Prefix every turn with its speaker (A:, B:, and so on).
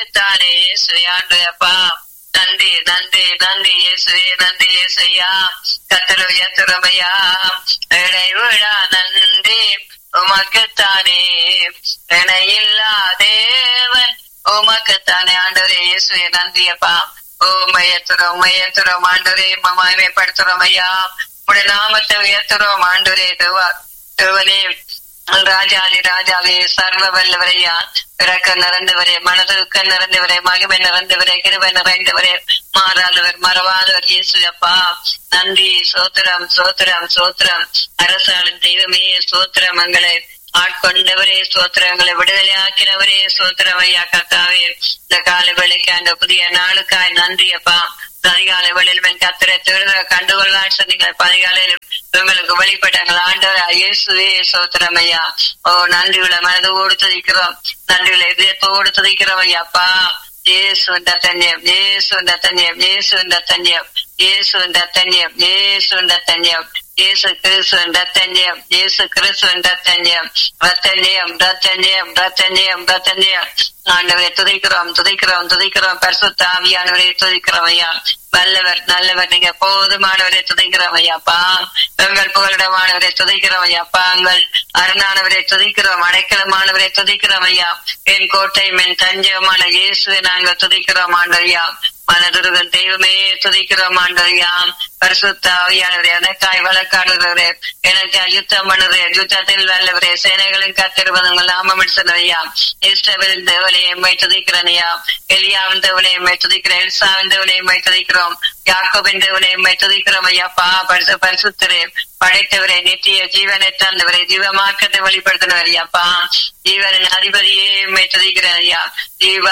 A: உமக்குத்தானே இயேசுவே ஆண்டவரப்பா நன்றி நன்றி நன்றி இயேசுவே நன்றி இயேசையா கத்தரு உயர்த்துறமையா இடைவிழா நன்றி உமக்குத்தானே இணையில்லா தேவன் உமக்குத்தானே ஆண்டவரே இயேசுவே நன்றியப்பா ஓ மையத்துறோம் மையத்துறோம் ஆண்டவரே மகிமைப்படுத்துறோம் ஐயா உடைய நாமத்தை உயர்த்துறோம் ஆண்டவரே தேவா தேவனே ராஜாதி ராஜாவே சர்வ வல்லவரையா இறக்க நிறைந்தவரே மனதுக்க நிறைந்தவரே மகிமை நிறைந்தவரே கிருபை நிறைந்தவரே மாறாதவர் மறவாதவர் இயேசு அப்பா நன்றி சோத்திரம் சோத்திரம் சோத்திரம் அரசாளும் தெய்வமே சோத்திரம் எங்களை ஆட்கொண்டவரே சோத்திரங்களை விடுதலை ஆக்கினவரே சோத்திரம் ஐயா கத்தாவே இந்த கால வேலைக்கு அந்த புதிய நாளுக்காய் நன்றி அப்பா அதிகாலை வேளையில் கத்திர தேடுதல கண்டுகொள்ளான் சொன்னீங்க அதிகாலையில் உங்களுக்கு வெளிப்பட்டாங்கள் ஆண்டவர் இயேசுவே சோத்திரம் ஐயா ஓ நன்றிகளை மனதோடு துதிக்கிறோம் நன்றிகளை இதயத்தோடு துதிக்கிறோம் ஐயாப்பா இயேசுவின் தன்யம் இயேசுவின் தன்யம் இயேசுவின் தன்யம் இயேசுவின் தன்யம் இயேசுவின் தன்யம் இயேசு கிறிஸ்துவின் ரத்தன்யம் இயேசு கிறிஸ்துவின் ரத்தன்யம் ரத்தன்யம் ரத்தன்யம் ரத்தன்யம் ரத்தன்யம் ஆண்டவரை துதிக்கிறோம் துதிக்கிறோம் துதிக்கிறோம் பரிசுத்த ஆவியானவரை துதிக்கிறோம் ஐயா வல்லவர் நல்லவர் நீங்க போதுமானவரை துதிக்கிறோம் ஐயாப்பா எங்கள் புகலிடமானவரை துதிக்கிறோம் ஐயாப்பா எங்கள் அருணானவரை துதிக்கிறோம் அடைக்கலமானவரை துதிக்கிறோம் ஐயா என் கோட்டை என் தஞ்சமான இயேசுவை நாங்கள் துதிக்கிறோம் ஆண்டவையா மனதுருகன் தெய்வமே துதிக்கிறோம் ஆண்டவையாம் பரிசுத்த ஆவியானவரே எனக்காய் வழக்காடுகிறவரே எனக்கு யுத்தம் பண்ணுறே யுத்தத்தில் வல்லவரே சேனைகளின் காத்திருப்பதுங்கள் நாமம் சொன்னவையா இஷ்டவரின் தேவனை எம்மை துதிக்கிறனையா எலியாவின் தேவனை எம்மை துதிக்கிறேன் எல்சாவின் தேவனை எம்மை துதிக்கிறோம் யாக்கோபின் தேவனை எம்மை துதிக்கிறோம் ஐயா பா பரிசு பரிசுத்தரே படைத்தவரே நித்திய ஜீவனை தந்தவரே ஜீவ மார்க்கத்தை வெளிப்படுத்தினவர் ஐயாப்பா ஜீவனின் அதிபதியே எம்மை துதிக்கிறேன் ஐயா ஜீவ